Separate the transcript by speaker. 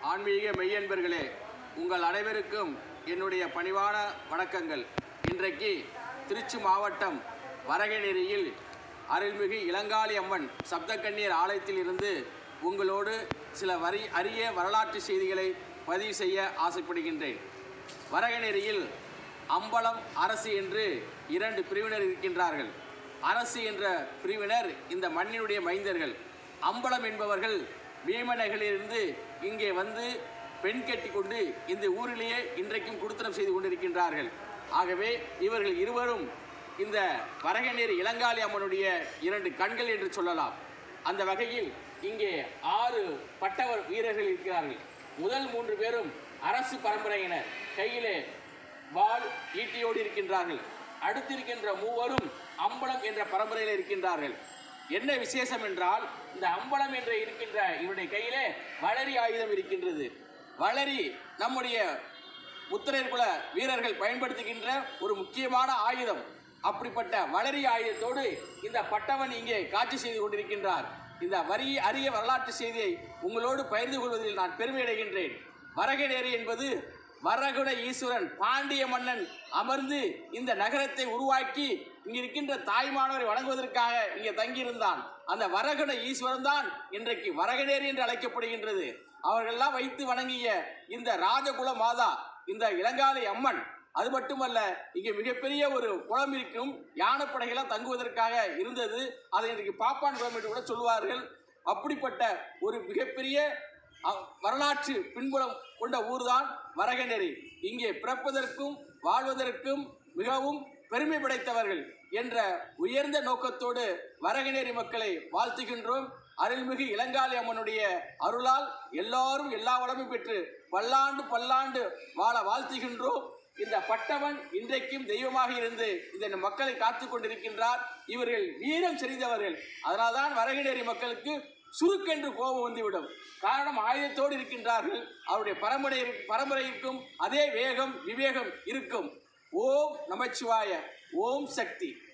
Speaker 1: ஆன்மீக மெய்யன்பர்களே உங்கள் அனைவருக்கும் என்னுடைய பணிவான வணக்கங்கள் இன்றைக்கு திருச்சி மாவட்டம் வரகநேரியில் அருள்மிகு இளங்காளி அம்மன் சப்தக்கண்ணீர் ஆலயத்தில் இருந்து உங்களோடு சில வரி அரிய வரலாற்று செய்திகளை பதிவு செய்ய ஆசைப்படுகின்றேன் வரகநேரியில் அம்பலம் அரசு என்று இரண்டு பிரிவினர் இருக்கின்றார்கள் அரசு என்ற பிரிவினர் இந்த மண்ணினுடைய மைந்தர்கள் அம்பலம் என்பவர்கள் பீமநகரிலிருந்து இங்கே வந்து பெண் கட்டி கொண்டு இந்த ஊரிலேயே இன்றைக்கும் குடுத்தனம் செய்து கொண்டிருக்கின்றார்கள் ஆகவே இவர்கள் இருவரும் இந்த வரகநேரி இளங்காளி அம்மனுடைய இரண்டு கண்கள் என்று சொல்லலாம் அந்த வகையில் இங்கே ஆறு பட்டவர் வீரர்கள் இருக்கிறார்கள் முதல் மூன்று பேரும் அரசு பரம்பரையினர் கையிலே வாள் ஈட்டியோடு இருக்கின்றார்கள் அடுத்திருக்கின்ற மூவரும் அம்பலம் என்ற பரம்பரையில் இருக்கின்றார்கள் என்ன விசேஷம் என்றால் இந்த அம்பலம் என்ற இருக்கின்ற இவருடைய கையிலே வளரி ஆயுதம் இருக்கின்றது வளரி நம்முடைய உத்தரர் குல வீரர்கள் பயன்படுத்துகின்ற ஒரு முக்கியமான ஆயுதம் அப்படிப்பட்ட வளரி ஆயுதத்தோடு இந்த பட்டவன் இங்கே காட்சி செய்து கொண்டிருக்கின்றார் இந்த வரி அரிய வரலாற்று செய்தியை உங்களோடு பகிர்ந்து கொள்வதில் நான் பெருமை அடைகின்றேன் வரகநேரி என்பது வரகுட ஈஸ்வரன் பாண்டிய மன்னன் அமர்ந்து இந்த நகரத்தை உருவாக்கி இங்க இருக்கின்ற தாய்மானவரை வணங்குவதற்காக இங்கே தங்கியிருந்தான் அந்த வரகுட ஈஸ்வரன் தான் இன்றைக்கு வரகநேரி என்று அழைக்கப்படுகின்றது அவர்களெல்லாம் வைத்து வணங்கிய இந்த ராஜகுல மாதா இந்த இளங்காலை அம்மன் அது மட்டுமல்ல இங்கே மிகப்பெரிய ஒரு குளம் இருக்கும் யானைப்படைகளாம் தங்குவதற்காக இருந்தது அதை இன்றைக்கு பாப்பான் குளம் என்று கூட சொல்வார்கள் அப்படிப்பட்ட ஒரு மிகப்பெரிய அ- வரலாற்று பின்புலம் கொண்ட ஊர்தான் வரகநேரி இங்கே பிறப்பதற்கும் வாழ்வதற்கும் மிகவும் பெருமை படைத்தவர்கள் என்ற உயர்ந்த நோக்கத்தோடு வரகநேரி மக்களை வாழ்த்துகின்றோம் அருள்மிகு இளங்காளி அம்மனுடைய அருளால் எல்லாரும் எல்லா வளமும் பெற்று பல்லாண்டு பல்லாண்டு வாழ வாழ்த்துகின்றோம் இந்த பட்டவன் இன்றைக்கும் தெய்வமாக இருந்து இந்த மக்களை காத்து கொண்டிருக்கின்றார் இவர்கள் வீரம் செறிந்தவர்கள் அதனால்தான் வரகநேரி மக்களுக்கு சுருக்கென்று கோபம் வந்துவிடும் காரணம் ஆயுதத்தோடு இருக்கின்றார்கள் அவருடைய பரம்பரை பரம்பரைக்கும் அதே வேகம் விவேகம் இருக்கும் ஓம் நமச்சிவாய ஓம் சக்தி